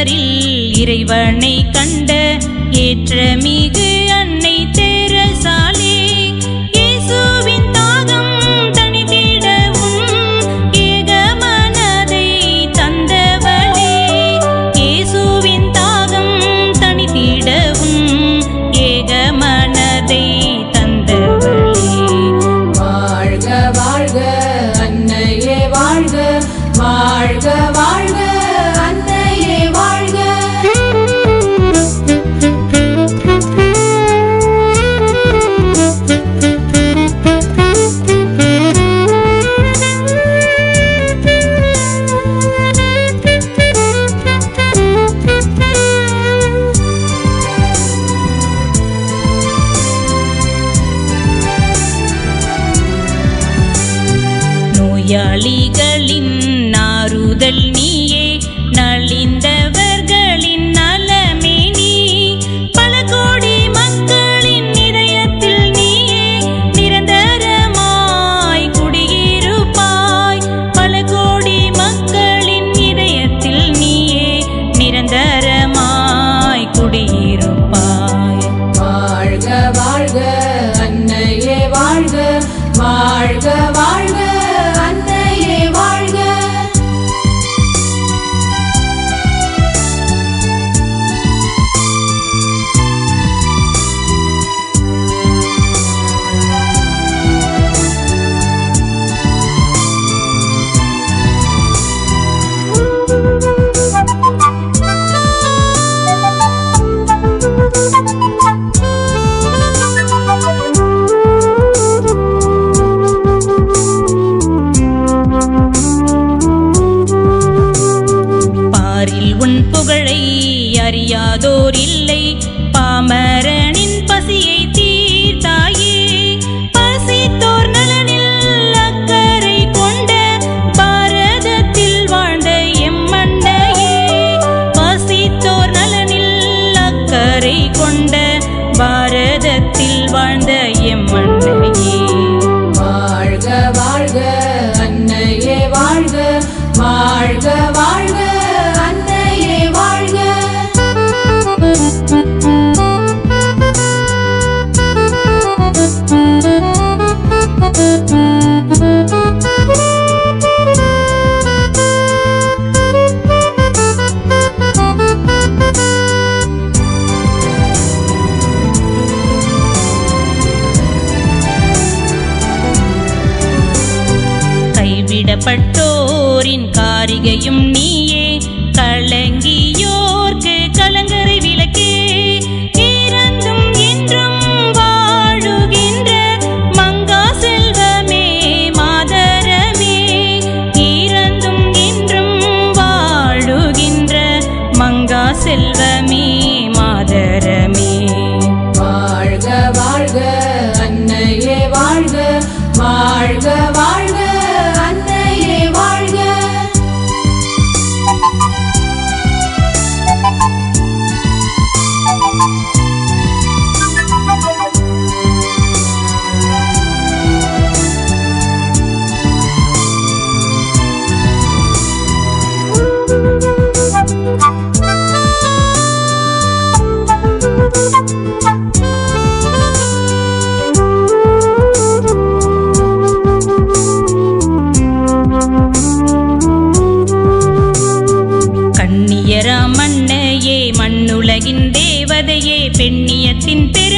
நகரில் இறைவனை கண்ட ஏற்றமிகு அன்னை தெரசாலே இயேசுவின் தாகம் தணித்திடவும் ஏக மனதை தந்தவளே இயேசுவின் தாகம் தணித்திடவும் ஏக மனதை தந்தவளே வாழ்க வாழ்க அன்னையே வாழ்க வாழ்க வாழ்க அன்னையே வாழ்க நோயாளிகளின் நாறுதல் நீயே நலிந்தவர்களின் நலமே நீ பல கோடி மக்களின் இதயத்தில் நீயே நிரந்தரமாய் குடியிருப்பாய் பல கோடி மக்களின் இதயத்தில் நீயே நிரந்தரமாய் குடியிருப்பாய் வாழ்க வாழ்க அன்னையே வாழ்க வாழ்க வாழ்க அன்னையே வாழ்க பாரில் உன் புகழை அறியாதோர் இல்லை பாமரனின் பசியை தீர்த்தாயே பசித்தோர் நலனில் அக்கறை கொண்ட பாரதத்தில் வாழ்ந்த எம்மண்டையே பசித்தோர் நலனில் அக்கறை கொண்ட பாரதத்தில் வாழ்ந்த எம்மண்டையே வாழ்க வாழ்க அன்னையே வாழ்க வாழ்க வாழ்க அன்னையே வாழ்க கைவிடப்பட்டோரின் காரிகையும் நீயே கலங்கியோர்க்கு கலங்கரை விளக்கே இறந்தும் என்றும் வாழுகின்ற மங்கா செல்வமே மாதரமே இறந்தும் என்றும் வாழுகின்ற மங்கா செல்வமே மாதரமே வாழ்க வாழ்க அன்னையே வாழ்க வாழ்க வாழ்க அன்னையே வாழ்க கண்ணியராம் மண்ணையே மண்ணுலகின் தேவதையே பெண்ணியத்தின் பெரு